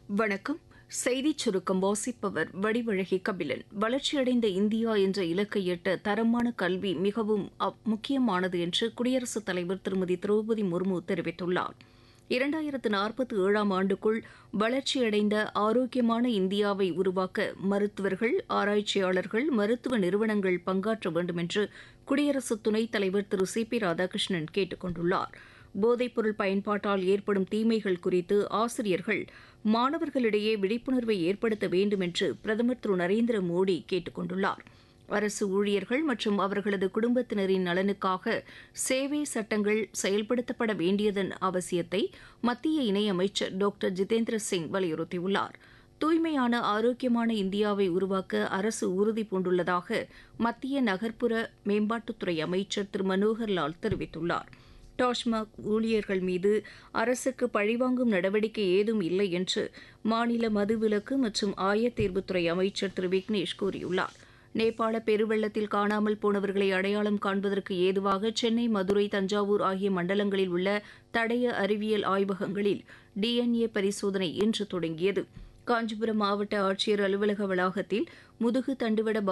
வணக்கம் செய்திச் சுருக்கம் வாசிப்பவர் வடிவழகி கபிலன் வளர்ச்சியடைந்த இந்தியா என்ற இலக்கை எட்ட தரமான கல்வி மிகவும் அப்- முக்கியமானது என்று குடியரசுத் தலைவர் திருமதி திரௌபதி முர்மு தெரிவித்துள்ளார் இரண்டாயிரத்து நாற்பத்தி ஏழாம் ஆண்டுக்குள் வளர்ச்சியடைந்த ஆரோக்கியமான இந்தியாவை உருவாக்க மருத்துவர்கள் ஆராய்ச்சியாளர்கள் மருத்துவ நிறுவனங்கள் பங்காற்ற வேண்டும் என்று குடியரசு துணைத் தலைவர் திரு சி பி ராதாகிருஷ்ணன் கேட்டுக் கொண்டுள்ளார் போதைப்பொருள் பயன்பாட்டால் ஏற்படும் தீமைகள் குறித்து ஆசிரியர்கள் மாணவர்களிடையே விழிப்புணர்வை ஏற்படுத்த வேண்டும் என்று பிரதமர் திரு நரேந்திர மோடி கேட்டுக் கொண்டுள்ளார் அரசு ஊழியர்கள் மற்றும் அவர்களது குடும்பத்தினரின் நலனுக்காக சேவை சட்டங்கள் செயல்படுத்தப்பட வேண்டியதன் அவசியத்தை மத்திய இணையமைச்சர் டாக்டர் ஜிதேந்திர சிங் வலியுறுத்தியுள்ளார் தூய்மையான ஆரோக்கியமான இந்தியாவை உருவாக்க அரசு உறுதி பூண்டுள்ளதாக மத்திய நகர்ப்புற மேம்பாட்டுத்துறை அமைச்சர் திரு மனோகர் லால் தெரிவித்துள்ளார் டாஸ்மாக் ஊழியர்கள் மீது அரசுக்கு பழிவாங்கும் நடவடிக்கை ஏதும் இல்லை என்று மாநில மதுவிலக்கு மற்றும் ஆயத்தேர்வுத்துறை அமைச்சர் திரு விக்னேஷ் கூறியுள்ளார் நேபாள பெருவெள்ளத்தில் காணாமல் போனவர்களை அடையாளம் காண்பதற்கு ஏதுவாக சென்னை மதுரை தஞ்சாவூர் ஆகிய மண்டலங்களில் உள்ள தடய அறிவியல் ஆய்வகங்களில் டிஎன்ஏ பரிசோதனை இன்று தொடங்கியது காஞ்சிபுரம் மாவட்ட ஆட்சியர் அலுவலக வளாகத்தில் முதுகு தண்டுவட